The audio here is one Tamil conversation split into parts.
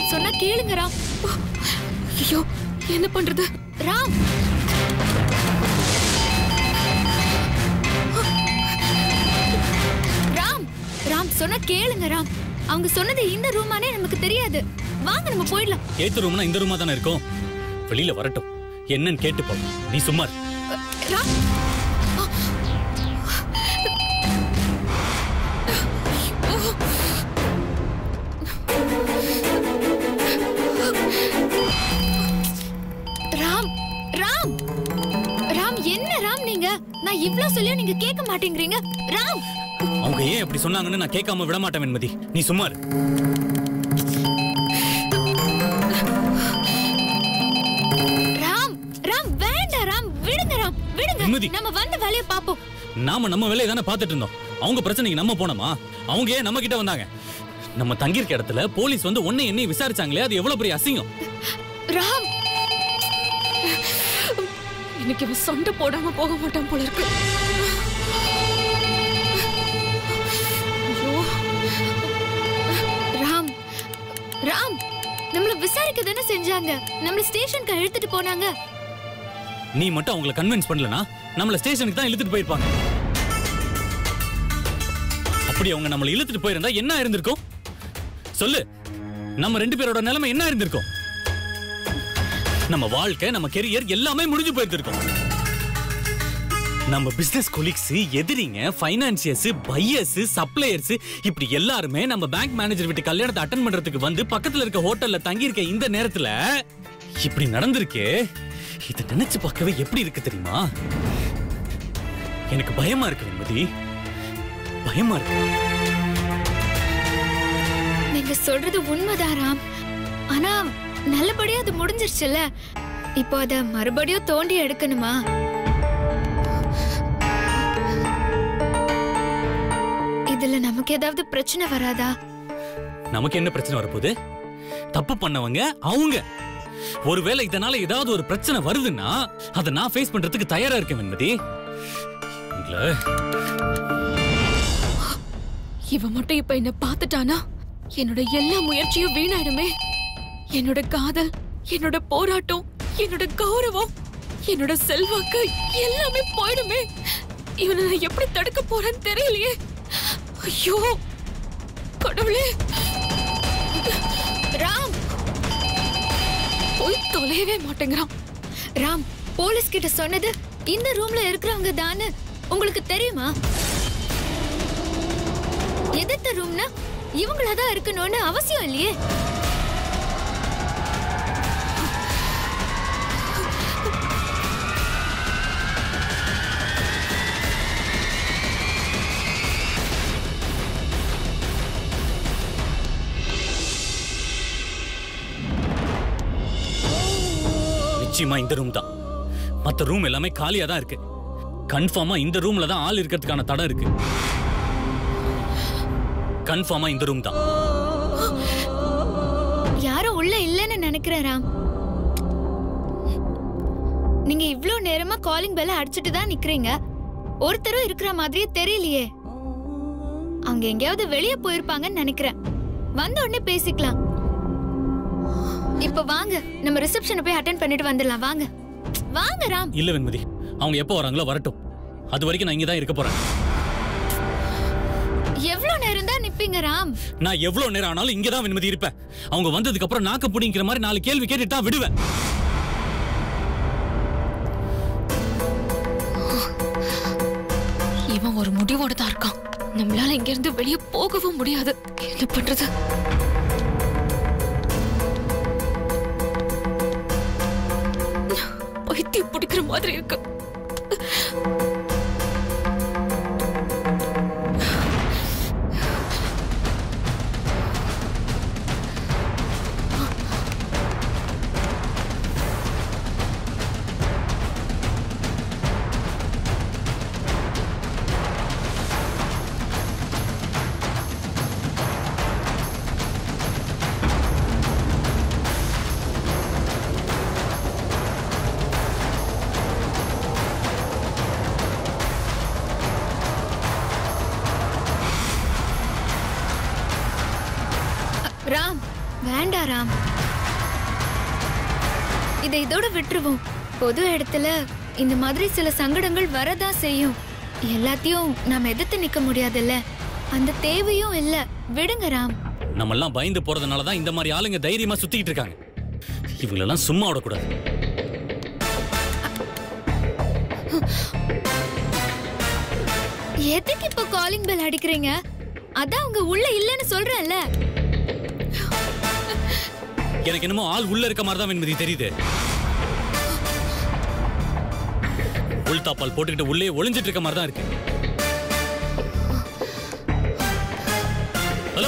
ராம் சொன்னா கேளுங்க ராம் ஐயோ என்ன பண்றது ராம் ராம் ராம் சொன்னா கேளுங்க ராம் அவங்க சொன்னது இந்த ரூமானே நமக்கு தெரியாது வாங்க நம்ம போயிடலாம் ஏத்து ரூம்னா இந்த ரூமா தானே இருக்கும் வெளியில வரட்டும் என்னன்னு கேட்டு போ நீ சும்மா இரு. ராம் ராம் ராம் ராம் என்ன ராம் நீங்க நான் இவ்ளோ சொல்லியும் நீங்க கேட்க மாட்டேங்கிறீங்க ராம் அவங்க ஏன் அப்படி சொன்னாங்கன்னு நான் கேட்காம விட மாட்டேன் வெண்மதி நீ சும்மா இரு. ராம் ராம் வேண்டாம் ராம் விடுங்க ராம் விடுங்க நிம்மதி. நம்ம வந்த வேலையை பாப்போம் நாம நம்ம வேலையை தானே பார்த்துட்டு இருந்தோம் அவங்க பிரச்சனைக்கு நம்ம போனோமா அவங்க ஏன் நம்ம கிட்ட வந்தாங்க நம்ம தங்கியிருக்க இடத்துல போலீஸ் வந்து உன்னை என்னையும் விசாரிச்சாங்களே அது எவ்வளவு பெரிய அசிங்கம் ராம் இன்னைக்கு இவன் சண்டை போடாம போக மாட்டான் போல இருக்கு ஐயோ ராம் ராம் நம்மள விசாரிக்க தானே செஞ்சாங்க நம்மள ஸ்டேஷனுக்கு இழுத்துட்டு போனாங்க நீ மட்டும் அவங்கள கன்வின்ஸ் பண்ணலனா நம்மள ஸ்டேஷனுக்கு தான் இழுத்துட்டு போயிருப்பாங்க அப்படி அவங்க நம்மள இழுத்துட்டு போயிருந்தா என்ன இருந்திருக்கும் சொல்லு நம்ம ரெண்டு பேரோட நிலைமை என்ன இருந்திருக்கும் நம்ம வாழ்க்கை நம்ம கெரியர் எல்லாமே முடிஞ்சு போயிருந்திருக்கும் நம்ம பிசினஸ் கொலீக்ஸ் எதிரிங்க ஃபைனான்சியர்ஸ் பையர்ஸ் சப்ளையர்ஸ் இப்படி எல்லாருமே நம்ம பேங்க் மேனேஜர் வீட்டு கல்யாணத்தை அட்டன் பண்றதுக்கு வந்து பக்கத்துல இருக்க ஹோட்டல்ல தங்கி இருக்க இந்த நேரத்துல இப்படி நடந்திருக்கே இத நினைச்சு பார்க்கவே எப்படி இருக்கு தெரியுமா எனக்கு பயமா இருக்கு வெண்மதி பயமா இருக்கு நீங்க சொல்றது உண்மைதான் ராம் ஆனா நல்லபடியா அது முடிஞ்சிருச்சுல இப்போ அத மறுபடியும் தோண்டி எடுக்கணுமா இதுல நமக்கு ஏதாவது பிரச்சனை வராதா நமக்கு என்ன பிரச்சனை வரப்போகுது தப்பு பண்ணவங்க அவங்க ஒருவேளை இதனால ஏதாவது ஒரு பிரச்சனை வருதுன்னா அதை நான் ஃபேஸ் பண்றதுக்கு தயாரா இருக்கேன் வெண்மதி இல்ல இவன் மட்டும் இப்ப என்ன பார்த்துட்டானா என்னோட எல்லா முயற்சியும் வீணாயிடுமே என்னோட காதல் என்னோட போராட்டம் என்னோட கௌரவம் என்னோட செல்வாக்கு எல்லாமே போயிடுமே இவனை நான் எப்படி தடுக்க போறேன்னு தெரியலையே ஐயோ கடவுளே ராம் போய் தொலையவே மாட்டேங்கிறான் ராம் போலீஸ் கிட்ட சொன்னது இந்த ரூம்ல இருக்கிறவங்க தானே உங்களுக்கு தெரியுமா எதிர்த்த ரூம்னா இவங்களதான் இருக்கணும்னு அவசியம் இல்லையே நிச்சயமா இந்த ரூம் தான் மத்த ரூம் எல்லாமே காலியா தான் இருக்கு கன்ஃபார்மா இந்த ரூம்ல தான் ஆள் இருக்கிறதுக்கான தடம் இருக்கு கன்ஃபார்மா இந்த ரூம் தான் யாரும் உள்ள இல்லைன்னு நினைக்கிறேன் ராம் நீங்க இவ்ளோ நேரமா காலிங் பெல்ல அடிச்சிட்டு தான் நிக்கிறீங்க ஒருத்தரும் இருக்கிற மாதிரியே தெரியலையே அவங்க எங்கேயாவது வெளியே போயிருப்பாங்கன்னு நினைக்கிறேன் வந்த உடனே பேசிக்கலாம் இப்ப வாங்க நம்ம ரிசப்ஷனை போய் அட்டென்ட் பண்ணிட்டு வந்துடலாம் வாங்க வாங்க ராம் இல்ல வெண்மதி அவங்க எப்போ வராங்களோ வரட்டும் அது வரைக்கும் நான் இங்க தான் இருக்க போறேன் எவ்வளவு நேரம் தான் நிப்பீங்க ராம் நான் எவ்வளவு நேரம் ஆனாலும் இங்க தான் வெண்மதி இருப்பேன் அவங்க வந்ததுக்கு அப்புறம் நாக்க பிடிங்கிற மாதிரி நாலு கேள்வி கேட்டுட்டு தான் விடுவேன் இவன் ஒரு முடிவோட தான் இருக்கான் நம்மளால இங்க இருந்து வெளியே போகவும் முடியாது என்ன பண்றது பைத்தியம் பிடிக்கிற மாதிரி இருக்கு ராம் வேண்டாம் ராம் இதை இதோட விட்டுருவோம் பொது இடத்துல இந்த மாதிரி சில சங்கடங்கள் வரதான் செய்யும் எல்லாத்தையும் நாம எதிர்த்து நிக்க முடியாதுல்ல அந்த தேவையும் இல்ல விடுங்க ராம் நம்ம எல்லாம் பயந்து போறதுனால தான் இந்த மாதிரி ஆளுங்க தைரியமா சுத்திக்கிட்டு இருக்காங்க இவங்களெல்லாம் சும்மா விடக்கூடாது எதுக்கு இப்போ காலிங் பெல் அடிக்கிறீங்க அதான் அவங்க உள்ள இல்லைன்னு சொல்றேன்ல எனக்கு என்னமோ ஆள் உள்ள இருக்க மாதிரி தான் வெண்மதி தெரியுது உள்தாப்பால் போட்டுக்கிட்டு உள்ளே ஒளிஞ்சிட்டு இருக்க மாதிரி தான் இருக்கு ஹலோ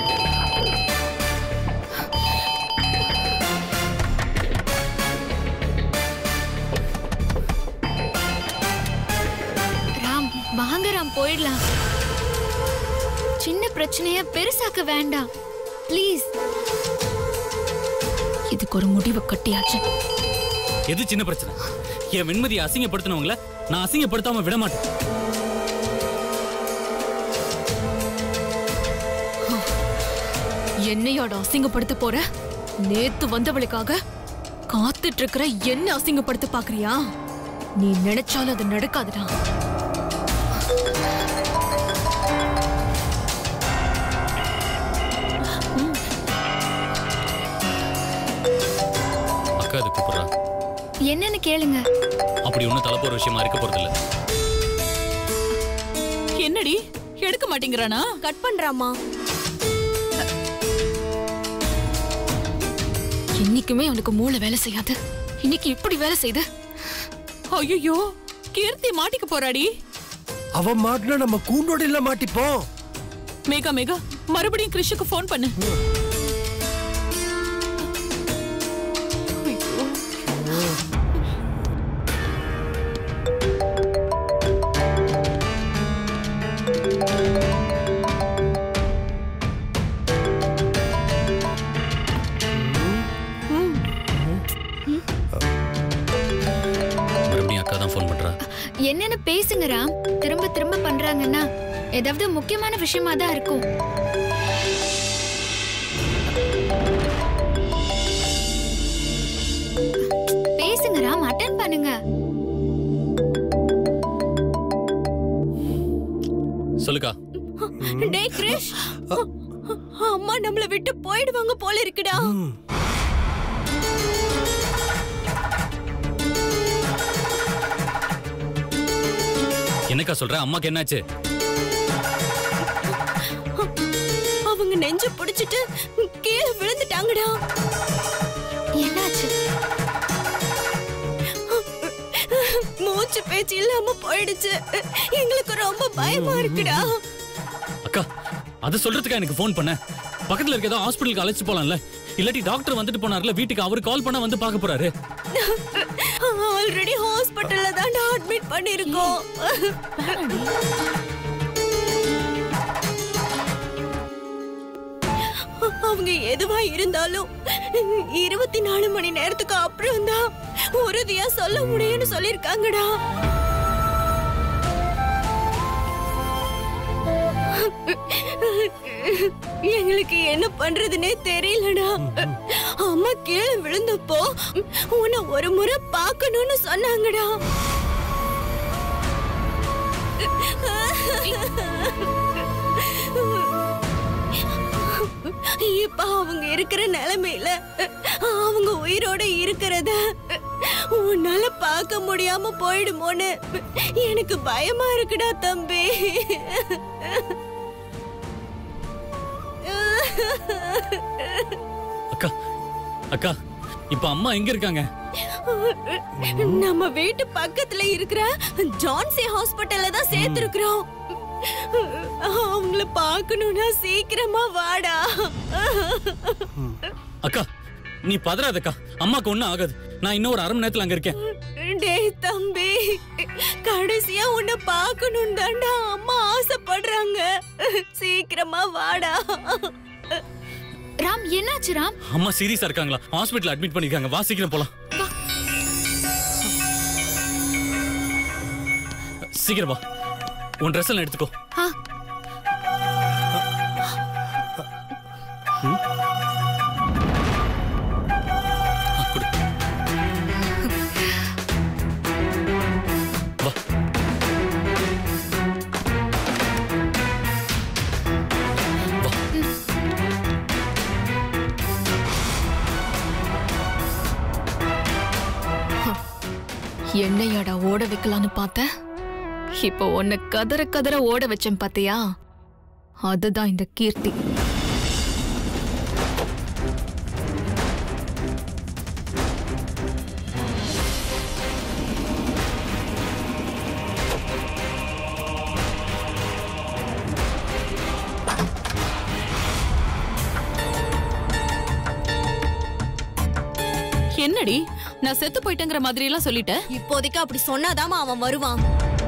ராம் வாங்க ராம் போயிடலாம் சின்ன பிரச்சனைய பெருசாக்க வேண்டாம் ப்ளீஸ் இதுக்கு ஒரு முடிவை கட்டியாச்சு எது சின்ன பிரச்சனை என் வெண்மதியை அசிங்கப்படுத்தினவங்கள நான் அசிங்கப்படுத்தாம விட மாட்டேன் என்னையோட அசிங்கப்படுத்த போற நேத்து வந்தவளுக்காக காத்துட்டு இருக்கிற என்ன அசிங்கப்படுத்த பாக்குறியா நீ நினைச்சாலும் அது நடக்காதுடா அக்கா அது கூப்பிடுறா என்னன்னு கேளுங்க அப்படி ஒன்றும் தலைப்போற விஷயமா இருக்க போறதில்ல என்னடி எடுக்க மாட்டேங்கிறானா கட் பண்றாமா என்னைக்குமே அவனுக்கு மூளை வேலை செய்யாது இன்னைக்கு இப்படி வேலை செய்து ஐயோ கீர்த்தி மாட்டிக்க போறாடி அவன் மாட்டினா நம்ம கூண்டோடையில மாட்டிப்போம் மேகா மேகா மறுபடியும் கிறிஷுக்கு ஃபோன் பண்ணு மறுபடியும் அக்கா தான் ஃபோன் பண்றா என்னன்னு பேசுங்க ராம் திரும்ப திரும்ப பண்றாங்கன்னா ஏதாவது முக்கியமான விஷயமா தான் இருக்கும் பேசுங்க ராம் அட்டன் பண்ணுங்க சொல்லுக்கா டேய் கிரிஷ் அம்மா நம்மள விட்டு போயிடுவாங்க போல இருக்குடா என்னக்கா சொல்ற அம்மாக்கு என்னாச்சு அவங்க நெஞ்சு பிடிச்சிட்டு கீழே விழுந்துட்டாங்கடா என்னாச்சு மூச்சு பேச்சு இல்லாம போயிடுச்சு எங்களுக்கு ரொம்ப பயமா இருக்குடா அக்கா அதை சொல்றதுக்கா எனக்கு ஃபோன் பண்ண பக்கத்துல இருக்க ஏதோ ஹாஸ்பிட்டலுக்கு அழைச்சு போலாம்ல இல்லாட்டி டாக்டர் வந்துட்டு போனார்ல வீட்டுக்கு அவர் கால் பண்ணா வந்து பார்க்க போறாரு ஆல்ரெடி ஹாஸ்பிட்டல்ல தான் அட்மிட் பண்ணிருக்கோம் அவங்க எதுவா இருந்தாலும் இருபத்தி நாலு மணி நேரத்துக்கு அப்புறம் தான் உறுதியா சொல்ல முடியும்னு சொல்லிருக்காங்கடா எங்களுக்கு என்ன பண்றதுனே தெரியலடா அம்மா கீழே விழுந்தப்போ உன்னை ஒரு முறை பார்க்கணும்னு சொன்னாங்கடா இப்ப அவங்க இருக்கிற நிலைமையில அவங்க உயிரோட இருக்கிறத உன்னால பார்க்க முடியாம போயிடுமோன்னு எனக்கு பயமா இருக்குடா தம்பி அக்கா அக்கா இப்ப அம்மா எங்க இருக்காங்க நம்ம வீட்டு பக்கத்துல இருக்கிற ஜான்சி ஹாஸ்பிட்டல்ல தான் சேர்த்திருக்கிறோம் அவங்கள பார்க்கணும்னா சீக்கிரமா வாடா அக்கா நீ பதறாதக்கா அம்மாக்கு ஒண்ணும் ஆகாது நான் இன்னும் ஒரு அரை மணி நேரத்துல அங்க இருக்கேன் டேய் தம்பி கடைசியா உன்னை பார்க்கணும் தாண்டா அம்மா ஆசைப்படுறாங்க சீக்கிரமா வாடா ராம் என்னாச்சு ராம் அம்மா சீரியஸா இருக்காங்களா ஹாஸ்பிட்டல் அட்மிட் பண்ணிருக்காங்க வா சீக்கிரம் போலாம் சீக்கிரம் வா உன் ட்ரெஸ் எல்லாம் எடுத்துக்கோ ஆ என்னையாடா ஓட வைக்கலான்னு பார்த்தேன் இப்போ உன்னை கதற கதற ஓட வச்சேன் பாத்தியா அதுதான் இந்த கீர்த்தி என்னடி நான் செத்து போயிட்டேங்கிற மாதிரி எல்லாம் சொல்லிட்டேன் இப்போதைக்கு அப்படி சொன்னாதாமா அவன் வருவான்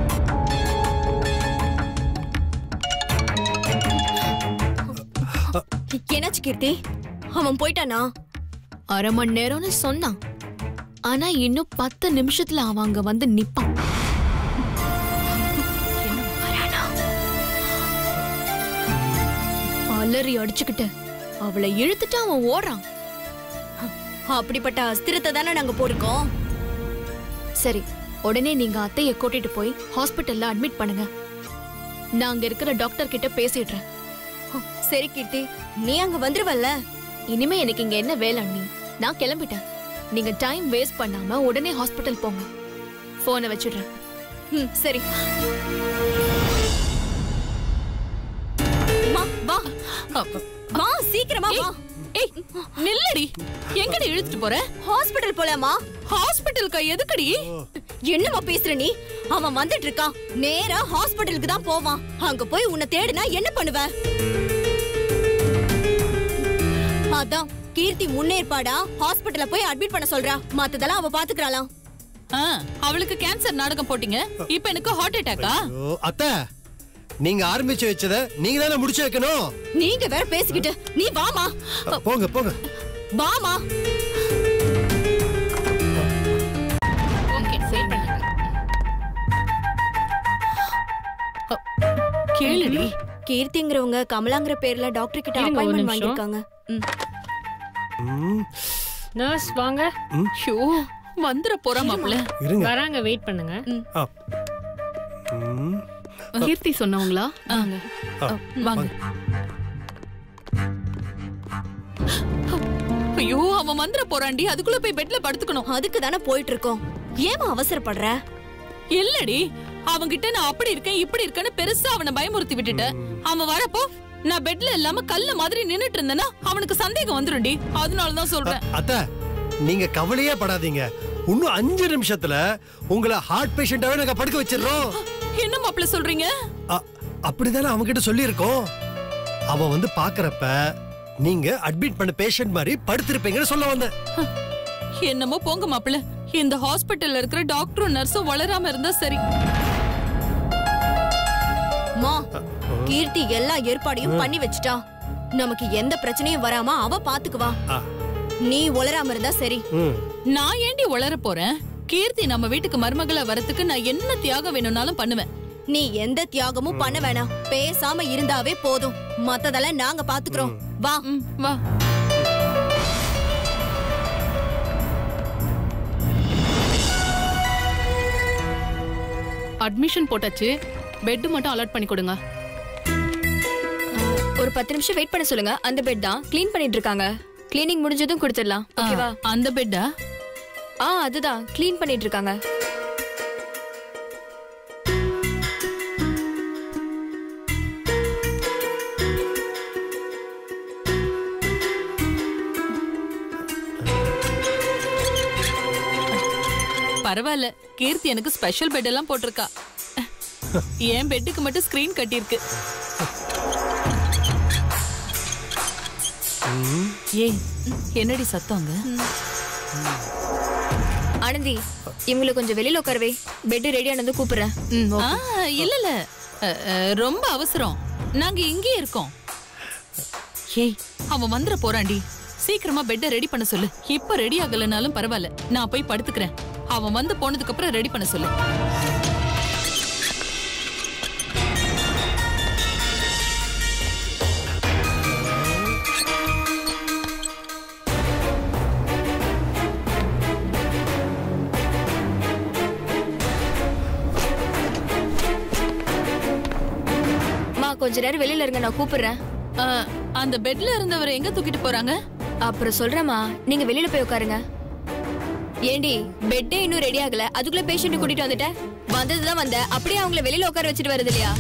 என்னாச்சு கீர்த்தி அவன் போயிட்டானா அரை மணி நேரம்னு சொன்னான் ஆனா இன்னும் பத்து நிமிஷத்துல அவன் அங்க வந்து நிப்பான் அலறி அடிச்சுக்கிட்டு அவளை இழுத்துட்டு அவன் ஓடுறான் அப்படிப்பட்ட அஸ்திரத்தை தானே நாங்க போயிருக்கோம் சரி உடனே நீங்க அத்தைய கூட்டிட்டு போய் ஹாஸ்பிட்டல்ல அட்மிட் பண்ணுங்க நான் அங்க இருக்கிற டாக்டர் கிட்ட பேசிடுறேன் சரி கீர்த்தி நீ அங்க வந்துருவல்ல இனிமே எனக்கு இங்க என்ன வேலை அண்ணி நான் கிளம்பிட்டேன் நீங்க டைம் வேஸ்ட் பண்ணாம உடனே ஹாஸ்பிட்டல் போங்க போனை வச்சிடுறேன் ம், சரி அம்மா, வா வா சீக்கிரமா வா ஏய் நில்லடி எங்கடி இழுத்துட்டு போற ஹாஸ்பிடல் போலாமா ஹாஸ்பிட்டலுக்கா எதுக்குடி என்னம்மா பேசுற நீ அவன் வந்துட்டு இருக்கான் நேரா ஹாஸ்பிடலுக்கு தான் போவான் அங்க போய் உன்னை தேடுனா என்ன பண்ணுவ அதான் கீர்த்தி முன்னேற்பாடா ஹாஸ்பிடல்ல போய் அட்மிட் பண்ண சொல்றா மத்ததெல்லாம் அவ பாத்துக்கறாளாம் ஆ, அவளுக்கு கேன்சர் நாடகம் போட்டீங்க இப்ப எனக்கு ஹார்ட் அட்டாக்கா ஐயோ, அத்தை நீங்க ஆரம்பிச்சு வச்சத நீங்க தானே முடிச்சு வைக்கணும் நீங்க வேற பேசிக்கிட்டு நீ வாமா அ, போங்க போங்க வாமா ஓகே வெயிட் பண்ணுங்க அ, கேளுடி கீர்த்திங்கிறவங்க கமலாங்கிற பேர்ல டாக்டர் கிட்ட இருங்க, ஒரு அப்பாயின்மெண்ட் நிமிஷம். வாங்கிருக்காங்க ம். ம், நர்ஸ் வாங்க ஷோ வந்துற போறா மாப்ள இருங்க வராங்க வெயிட் பண்ணுங்க ஆ. ம், கீர்த்தி சொன்னவங்களா ஆ, வாங்க ஐயோ அவன் வந்துற போறான்டி அதுக்குள்ள போய் பெட்ல படுத்துக்கணும் அதுக்கு தானே போயிட்டு இருக்கோம் ஏமா அவசரப்படுற இல்லடி அவன்கிட்ட நான் அப்படி இருக்கேன் இப்படி இருக்கேன்னு பெருசா அவனை பயமுறுத்தி விட்டுட்டேன் அவன் வரப்போ நான் பெட்ல இல்லாம கல்லு மாதிரி நின்னுட்டு இருந்தேன்னா அவனுக்கு சந்தேகம் வந்துரும்டி அதனாலதான் சொல்றேன் அத்தை நீங்க கவலையே படாதீங்க இன்னும் அஞ்சு நிமிஷத்துல உங்களை ஹார்ட் பேஷண்டாவே நாங்க படுக்க வச்சிடுறோம் என்ன மாப்பிள்ள சொல்றீங்க அ- அப்படிதானே அவங்க கிட்ட சொல்லியிருக்கோம் அவன் வந்து பாக்குறப்ப நீங்க அட்மிட் பண்ண பேஷண்ட் மாதிரி படுத்திருப்பீங்கன்னு சொல்ல வந்தேன் என்னமோ போங்க மாப்பிள்ள இந்த ஹாஸ்பிட்டல்ல இருக்கிற டாக்டரும் நர்ஸும் வளராம இருந்தா சரி மா கீர்த்தி எல்லா ஏற்பாடையும் பண்ணி வச்சுட்டா நமக்கு எந்த பிரச்சனையும் வராம அவ பாத்துக்குவா ஆ. நீ உளராம இருந்தா சரி ம். நான் ஏண்டி வளர போறேன் கீர்த்தி நம்ம வீட்டுக்கு மருமகளா வரத்துக்கு நான் என்ன தியாகம் வேணும்னாலும் பண்ணுவேன் நீ எந்த தியாகமும் பண்ண வேணாம் பேசாம இருந்தாவே போதும் மத்ததெல்லாம் நாங்க பாத்துக்கிறோம் வா ம், வா அட்மிஷன் போட்டாச்சு பெட் மட்டும் அலாட் பண்ணி கொடுங்க ஒரு பத்து நிமிஷம் வெயிட் பண்ண சொல்லுங்க அந்த பெட் தான் க்ளீன் பண்ணிட்டு இருக்காங்க க்ளீனிங் முடிஞ்சதும் கொடுத்துடலாம் ஆ, ஓகேவா அந்த பெட்டா ஆ அதுதான் க்ளீன் பண்ணிட்டு இருக்காங்க பரவாயில்ல கீர்த்தி எனக்கு ஸ்பெஷல் பெட் எல்லாம் போட்டிருக்கா என் பெட்டுக்கு மட்டும் ஸ்கிரீன் கட்டியிருக்கு ஏய் என்னடி சத்தங்க ஆனந்தி இவங்களை கொஞ்சம் வெளியில உட்காரவே பெட் ரெடி ஆனது கூப்பிடுறேன் ஆ, இல்ல இல்ல அ, அ, ரொம்ப அவசரம் நாங்க இங்கே இருக்கோம் ஏய் அவன் வந்துட போறான்டி சீக்கிரமா பெட்டை ரெடி பண்ண சொல்லு இப்ப ரெடி ஆகலனாலும் பரவாயில்ல நான் போய் படுத்துக்கிறேன் அவன் வந்து போனதுக்கு அப்புறம் ரெடி பண்ண சொல்லு மா கொஞ்ச நேரம் வெளியில இருங்க நான் கூப்பிடுறேன் அ, அந்த பெட்ல இருந்தவரை எங்க தூக்கிட்டு போறாங்க அப்புறம் சொல்றேம்மா நீங்க வெளியில போய் உட்காருங்க ஏண்டி பெட்டே இன்னும் ரெடி ஆகல அதுக்குள்ள பேஷண்ட் கூட்டிட்டு வந்துட்ட வந்ததுதான் வந்த அப்படியே அவங்கள வெளியில உட்கார வச்சுட்டு வருது இல்லையா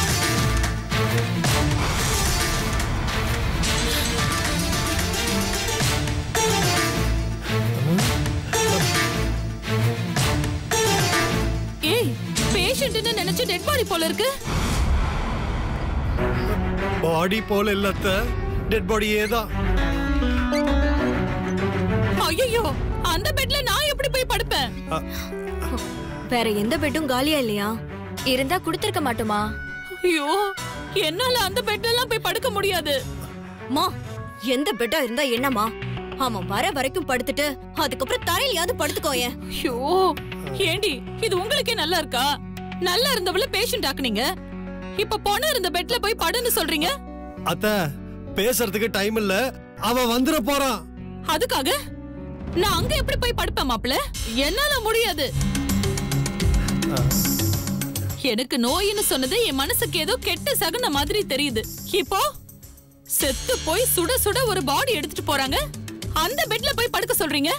ஏய் பேஷண்ட்னு நினைச்சு டெட் பாடி போல இருக்கு பாடி போல இல்லத்த டெட் பாடியே தான் ஐயோ அந்த பெட்ல நான் எப்படி போய் படுப்பேன் வேற எந்த பெட்டும் காலியா இல்லையா இருந்தா கொடுத்திருக்க மாட்டோமா ஐயோ என்னால அந்த பெட்ல எல்லாம் போய் படுக்க முடியாது மா எந்த பெட்டா இருந்தா என்னமா அவன் வர வரைக்கும் படுத்துட்டு அதுக்கப்புறம் தரையிலயாவது படுத்துக்கோயேன் ஐயோ ஏண்டி இது உங்களுக்கே நல்லா இருக்கா நல்லா இருந்தவள பேஷண்ட் ஆக்குனீங்க இப்ப பொண்ணு இருந்த பெட்ல போய் படுன்னு சொல்றீங்க அத்த பேசுறதுக்கு டைம் இல்ல அவன் வந்துட போறான் அதுக்காக நான் அங்க எப்படி போய் படுப்பேன் மாப்ள என்னால முடியாது எனக்கு நோயின்னு சொன்னது என் மனசுக்கு ஏதோ கெட்ட சகுன மாதிரி தெரியுது இப்போ செத்து போய் சுட சுட ஒரு பாடி எடுத்துட்டு போறாங்க அந்த பெட்ல போய் படுக்க சொல்றீங்க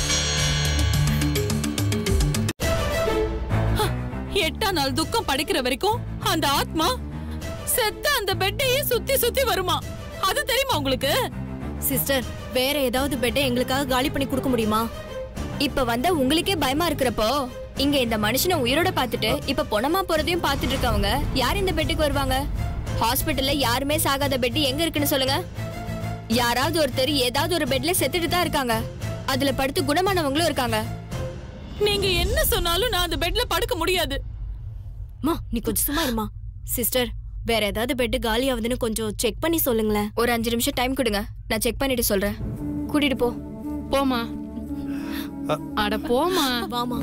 ஹ, எட்டாம் நாள் துக்கம் படைக்கிற வரைக்கும் அந்த ஆத்மா செத்த அந்த பெட்டையே சுத்தி சுத்தி வருமா அது தெரியுமா உங்களுக்கு சிஸ்டர் வேற ஏதாவது பெட்டை எங்களுக்காக காலி பண்ணி கொடுக்க முடியுமா இப்ப வந்த உங்களுக்கே பயமா இருக்கிறப்போ இங்க இந்த மனுஷனை உயிரோட பார்த்துட்டு இப்ப பொணமா போறதையும் பார்த்துட்டு இருக்கவங்க யார் இந்த பெட்டுக்கு வருவாங்க ஹாஸ்பிட்டல்ல யாருமே சாகாத பெட் எங்க இருக்குன்னு சொல்லுங்க யாராவது ஒருத்தர் ஏதாவது ஒரு பெட்ல செத்துட்டு தான் இருக்காங்க அதுல படுத்து குணமானவங்களும் இருக்காங்க நீங்க என்ன சொன்னாலும் நான் அந்த பெட்ல படுக்க முடியாது மா நீ கொஞ்சம் சும்மா இருமா சிஸ்டர் வேற ஏதாவது பெட் காலி ஆகுதுன்னு கொஞ்சம் செக் பண்ணி சொல்லுங்களேன் ஒரு அஞ்சு நிமிஷம் டைம் கொடுங்க நான் செக் பண்ணிட்டு சொல்றேன் கூட்டிட்டு போ போமா அட போமா வாமா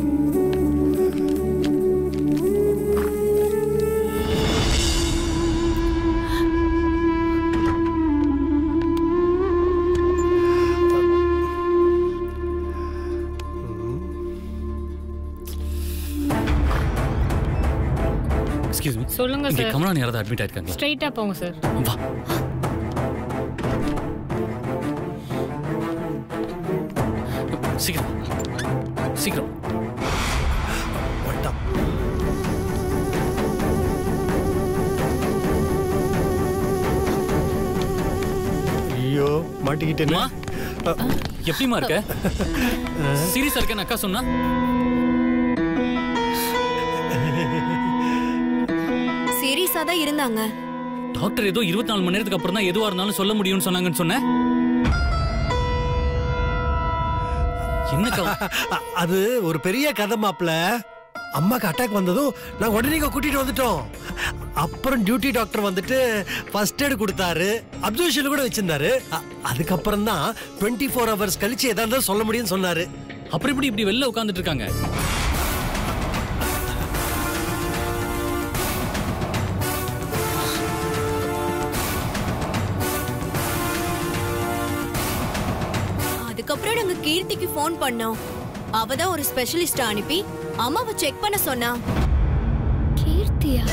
எக்ஸ்கியூஸ் மீ சொல்லுங்க இங்க சார் கமலான் யாராவது அட்மிட் ஆயிருக்காங்க ஸ்ட்ரைட்டா போங்க சார் வா சீக்கிரம் சீக்கிரம் வந்துட்டான் ஐயோ மாட்டிக்கிட்டேன்னு அம்மா. எப்படிமா இருக்க சீரியஸா இருக்கேன்னு அக்கா சொன்னா சீரியஸா தான் இருந்தாங்க டாக்டர் ஏதோ இருபத்தி நாலு மணி நேரத்துக்கு அப்புறம் தான் எதுவா இருந்தாலும் சொல்ல முடியும்னு சொன்னாங்கன்னு சொன்னேன் என்னக்கா அ- அது ஒரு பெரிய கதை மாப்ள அம்மாக்கு அட்டாக் வந்ததும் நான் உடனே இங்க கூட்டிட்டு வந்துட்டோம் அப்புறம் டியூட்டி டாக்டர் வந்துட்டு ஃபர்ஸ்ட் எய்ட் கொடுத்தாரு அப்சர்வேஷன் கூட வச்சிருந்தாரு அ- அதுக்கப்புறம் தான் டுவெண்ட்டி ஃபோர் ஹவர்ஸ் கழிச்சு எதா இருந்தாலும் சொல்ல முடியும்னு சொன்னாரு அப்புறம் இப்படி இப்படி வெளில உட்காந்துட்டு இருக்காங்க அதுக்கப்புறம் நாங்க கீர்த்திக்கு ஃபோன் பண்ணோம் அவ தான் ஒரு ஸ்பெஷலிஸ்ட் அனுப்பி அம்மாவை செக் பண்ண சொன்னா கீர்த்தியா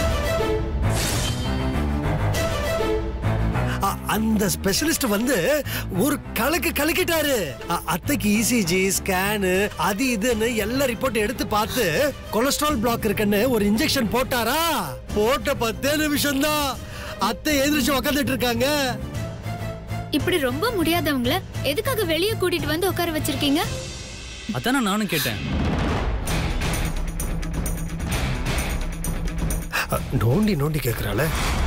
அ- அந்த ஸ்பெஷலிஸ்ட் வந்து ஒரு கலக்கு கலக்கிட்டாரு அ- அத்தைக்கு இசிஜி ஸ்கேனு அது இதுன்னு எல்லா ரிப்போர்ட் எடுத்து பார்த்து கொலஸ்ட்ரால் பிளாக் இருக்குன்னு ஒரு இன்ஜெக்ஷன் போட்டாரா போட்ட பத்தே நிமிஷம் தான் அத்தை எதிர்த்து உக்காந்துட்டு இருக்காங்க இப்படி ரொம்ப முடியாதவங்கள எதுக்காக வெளியே கூட்டிட்டு வந்து உட்கார வச்சிருக்கீங்க அதானே நானும் கேட்டேன் அ, நோண்டி நோண்டி கேக்குறாளே